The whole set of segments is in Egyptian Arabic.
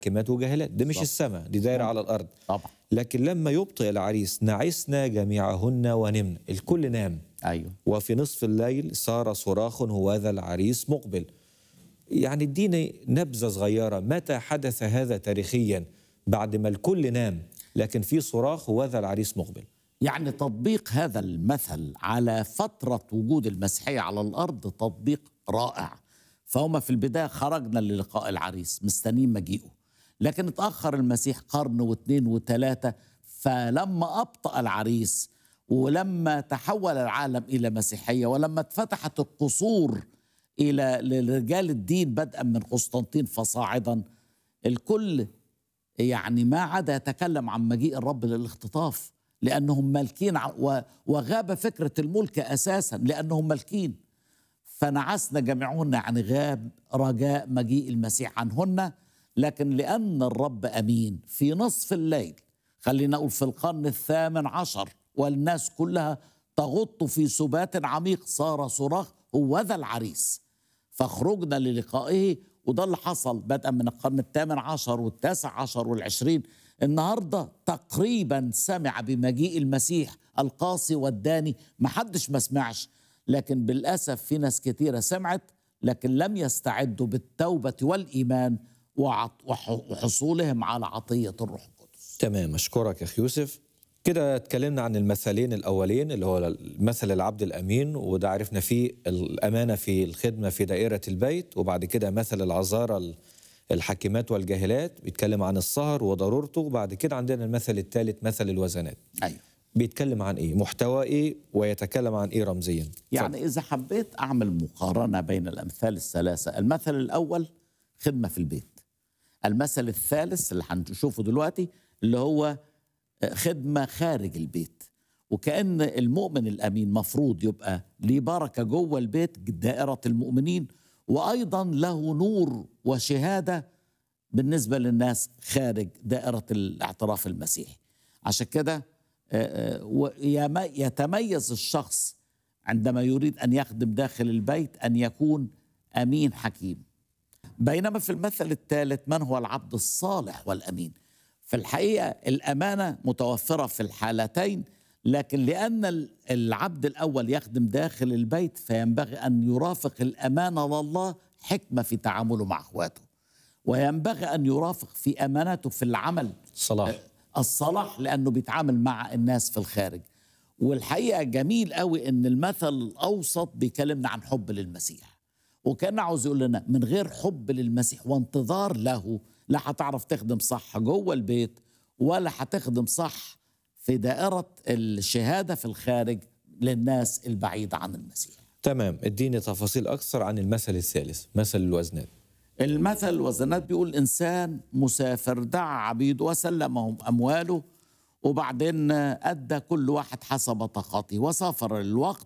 كمات وجاهلات دي مش بالظبط. السماء دي دايره على الارض طبعا لكن لما يبطئ العريس نعسنا جميعهن ونمنا الكل نام ايوه وفي نصف الليل صار صراخ هوذا العريس مقبل يعني اديني نبذه صغيره متى حدث هذا تاريخيا بعد ما الكل نام لكن في صراخ هوذا العريس مقبل يعني تطبيق هذا المثل على فترة وجود المسيحية على الأرض تطبيق رائع فهم في البداية خرجنا للقاء العريس مستنيين مجيئه لكن اتأخر المسيح قرن واثنين وثلاثة فلما أبطأ العريس ولما تحول العالم إلى مسيحية ولما اتفتحت القصور إلى لرجال الدين بدءا من قسطنطين فصاعدا الكل يعني ما عدا يتكلم عن مجيء الرب للاختطاف لأنهم مالكين ع- و- وغاب فكرة الملك أساسا لأنهم مالكين فنعسنا جميعهن يعني غاب رجاء مجيء المسيح عنهن لكن لأن الرب أمين في نصف الليل خلينا نقول في القرن الثامن عشر والناس كلها تغط في سبات عميق صار صراخ هو ذا العريس فخرجنا للقائه وده اللي حصل بدءا من القرن الثامن عشر والتاسع عشر والعشرين النهاردة تقريبا سمع بمجيء المسيح القاسي والداني محدش ما سمعش لكن بالأسف في ناس كتيرة سمعت لكن لم يستعدوا بالتوبة والإيمان وعط- وح- وحصولهم على عطية الروح القدس تمام اشكرك يا اخي يوسف كده اتكلمنا عن المثلين الاولين اللي هو مثل العبد الامين وده عرفنا فيه الامانه في الخدمه في دائره البيت وبعد كده مثل العذارى ال- الحاكمات والجاهلات بيتكلم عن السهر وضرورته وبعد كده عندنا المثل الثالث مثل الوزنات أيوه بيتكلم عن ايه محتوى ايه ويتكلم عن ايه رمزيا يعني إذا حبيت أعمل مقارنة بين الأمثال الثلاثة المثل الأول خدمة في البيت المثل الثالث اللي هنشوفه دلوقتي اللي هو خدمة خارج البيت وكأن المؤمن الأمين مفروض يبقى ليه بركة جوه البيت دائرة المؤمنين وأيضا له نور وشهادة بالنسبة للناس خارج دائرة الاعتراف المسيحي عشان كده آه، آه، ويم- يتميز الشخص عندما يريد أن يخدم داخل البيت أن يكون أمين حكيم بينما في المثل الثالث من هو العبد الصالح والأمين في الحقيقة الأمانة متوفرة في الحالتين لكن لأن ال- العبد الأول يخدم داخل البيت فينبغي أن يرافق الأمانة لله حكمة في تعامله مع أخواته وينبغي أن يرافق في أمانته في العمل صلاح الصلاح لانه بيتعامل مع الناس في الخارج والحقيقه جميل قوي ان المثل الاوسط بيكلمنا عن حب للمسيح وكان عاوز يقول لنا من غير حب للمسيح وانتظار له لا هتعرف تخدم صح جوه البيت ولا هتخدم صح في دائره الشهاده في الخارج للناس البعيده عن المسيح تمام اديني تفاصيل اكثر عن المثل الثالث مثل الوزنات المثل الوزنات بيقول إنسان مسافر دعا عبيد وسلمهم أمواله وبعدين أدى كل واحد حسب طاقته وسافر الوقت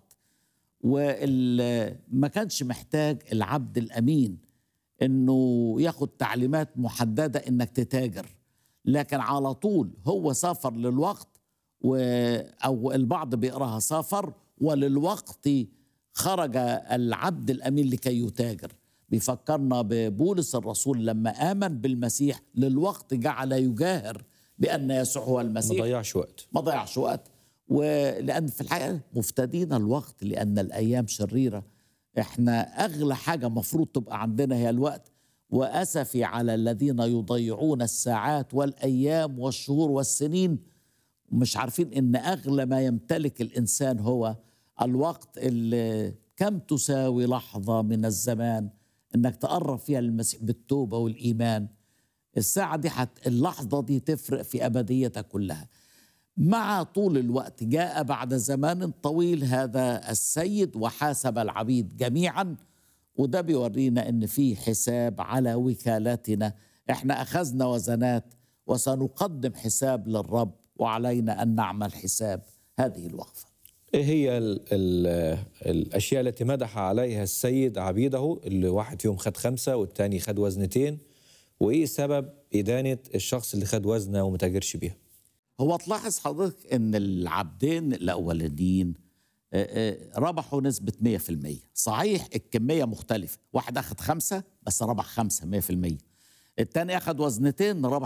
وما كانش محتاج العبد الأمين إنه ياخد تعليمات محددة إنك تتاجر لكن على طول هو سافر للوقت و أو البعض بيقراها سافر وللوقت خرج العبد الأمين لكي يتاجر بيفكرنا ببولس الرسول لما آمن بالمسيح للوقت جعل يجاهر بأن يسوع هو ما المسيح ضيعش وقت ما ضيعش وقت ولأن في الحقيقة مفتدين الوقت لأن الأيام شريرة احنا أغلى حاجة مفروض تبقى عندنا هي الوقت وأسفي على الذين يضيعون الساعات والأيام والشهور والسنين مش عارفين إن أغلى ما يمتلك الإنسان هو الوقت اللي كم تساوي لحظة من الزمان إنك تقرب فيها للمسيح بالتوبة والإيمان الساعة دي حت اللحظة دي تفرق في أبديتك كلها مع طول الوقت جاء بعد زمان طويل هذا السيد وحاسب العبيد جميعا وده بيورينا ان في حساب على وكالاتنا احنا اخذنا وزنات وسنقدم حساب للرب وعلينا ان نعمل حساب هذه الوقفه ايه هي ال ال الاشياء التي مدح عليها السيد عبيده اللي واحد فيهم خد خمسه والتاني خد وزنتين وايه سبب ادانه الشخص اللي خد وزنه وما تاجرش بيها هو تلاحظ حضرتك ان العبدين الاولانيين آه، آه، ربحوا نسبة 100% صحيح الكمية مختلفة واحد أخذ خمسة بس ربح خمسة 100% التاني اخذ وزنتين ربح